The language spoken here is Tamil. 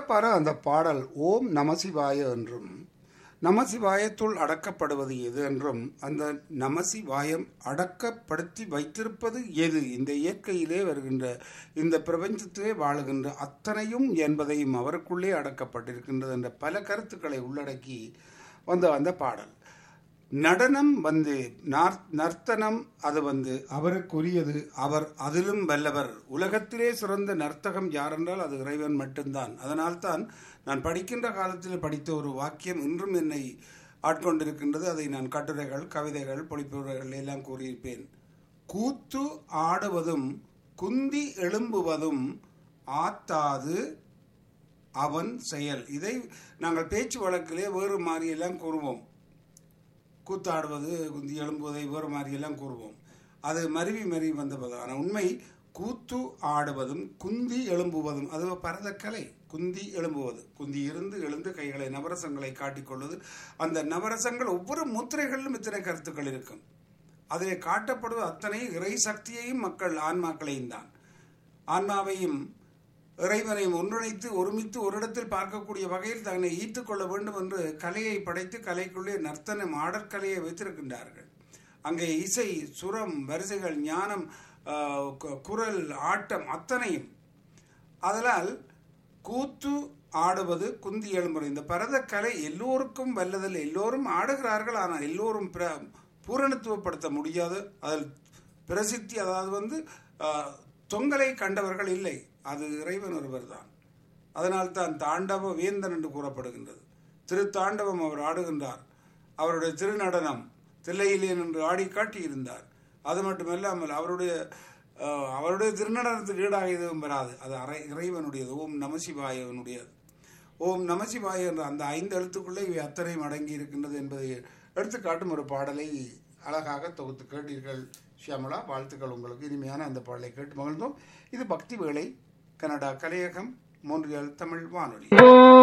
சிறப்பான அந்த பாடல் ஓம் நமசிவாய என்றும் நமசிவாயத்துள் அடக்கப்படுவது எது என்றும் அந்த நமசிவாயம் அடக்கப்படுத்தி வைத்திருப்பது எது இந்த இயற்கையிலே வருகின்ற இந்த பிரபஞ்சத்திலே வாழுகின்ற அத்தனையும் என்பதையும் அவருக்குள்ளே அடக்கப்பட்டிருக்கின்றது என்ற பல கருத்துக்களை உள்ளடக்கி வந்த அந்த பாடல் நடனம் வந்து நார் நர்த்தனம் அது வந்து அவருக்குரியது அவர் அதிலும் வல்லவர் உலகத்திலே சிறந்த நர்த்தகம் யாரென்றால் அது இறைவன் மட்டும்தான் அதனால்தான் நான் படிக்கின்ற காலத்தில் படித்த ஒரு வாக்கியம் இன்றும் என்னை ஆட்கொண்டிருக்கின்றது அதை நான் கட்டுரைகள் கவிதைகள் பொழிப்புரைகள் எல்லாம் கூறியிருப்பேன் கூத்து ஆடுவதும் குந்தி எழும்புவதும் ஆத்தாது அவன் செயல் இதை நாங்கள் பேச்சு வழக்கிலே வேறு மாதிரியெல்லாம் கூறுவோம் கூத்தாடுவது குந்தி எழும்புவதை வேறு மாதிரியெல்லாம் கூறுவோம் அது மருவி மருவி வந்த பதம் ஆனால் உண்மை கூத்து ஆடுவதும் குந்தி எழும்புவதும் அது பரதக்கலை குந்தி எழும்புவது குந்தி இருந்து எழுந்து கைகளை நவரசங்களை காட்டிக்கொள்வது அந்த நவரசங்கள் ஒவ்வொரு முத்திரைகளிலும் இத்தனை கருத்துக்கள் இருக்கும் அதில் காட்டப்படுவது அத்தனை இறை சக்தியையும் மக்கள் ஆன்மாக்களையும் தான் ஆன்மாவையும் இறைவனையும் ஒன்றிணைத்து ஒருமித்து ஒரு இடத்தில் பார்க்கக்கூடிய வகையில் தன்னை ஈர்த்துக் கொள்ள வேண்டும் என்று கலையை படைத்து கலைக்குள்ளே நர்த்தனம் ஆடற்கலையை வைத்திருக்கின்றார்கள் அங்கே இசை சுரம் வரிசைகள் ஞானம் குரல் ஆட்டம் அத்தனையும் அதனால் கூத்து ஆடுவது குந்தி எழுமுறை இந்த பரத கலை எல்லோருக்கும் வல்லதில் எல்லோரும் ஆடுகிறார்கள் ஆனால் எல்லோரும் பிர பூரணத்துவப்படுத்த முடியாது அதில் பிரசித்தி அதாவது வந்து தொங்கலை கண்டவர்கள் இல்லை அது இறைவன் ஒருவர் தான் அதனால் தான் தாண்டவ வேந்தன் என்று கூறப்படுகின்றது திருத்தாண்டவம் அவர் ஆடுகின்றார் அவருடைய திருநடனம் தில்லையிலே என்று ஆடி காட்டியிருந்தார் அது மட்டுமல்லாமல் அவருடைய அவருடைய திருநடனத்துக்கு ஈடாக எதுவும் வராது அது அறை இறைவனுடையது ஓம் நமசிவாயவனுடையது ஓம் நமசிவாய என்ற அந்த ஐந்து எழுத்துக்குள்ளே இவை அத்தனையும் அடங்கி இருக்கின்றது என்பதை எடுத்துக்காட்டும் ஒரு பாடலை அழகாக தொகுத்து கேட்டீர்கள் ஷியாமலா வாழ்த்துக்கள் உங்களுக்கு இனிமையான அந்த பாடலை கேட்டு மகிழ்ந்தோம் இது பக்தி வேளை கனடா கலையகம் மோன்றியல் தமிழ் வானொலி